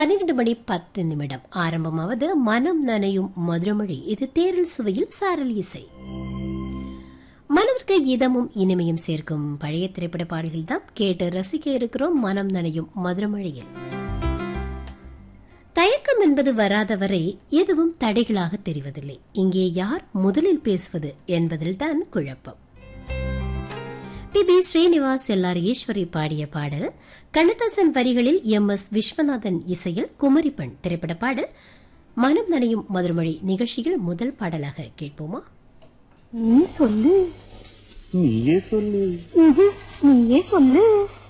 பன்னிரண்டு மணி பத்து நிமிடம் ஆரம்பமாவது மனம் நனையும் மதுரமொழி இது தேரல் சுவையில் சாரல் இசை மனதிற்கு இதமும் இனிமையும் சேர்க்கும் பழைய திரைப்பட பாடல்கள் தான் கேட்டு ரசிக்க இருக்கிறோம் மனம் நனையும் மதுரமொழியில் தயக்கம் என்பது வராதவரை எதுவும் தடைகளாக தெரிவதில்லை இங்கே யார் முதலில் பேசுவது என்பதில் தான் குழப்பம் P B Srinivas LR Eswari பாடிய பாடல் கண்ணதாசன் வரிகளில் எம் எஸ் விஸ்வநாதன் இசையில் குமரிப்பெண் திரைப்பட பாடல் மனம் நனையும் மதுரமொழி நிகழ்ச்சியில் முதல் பாடலாக கேட்போமா நீ சொல்லு நீயே சொல்லு ம்ஹும். நீயே சொல்லு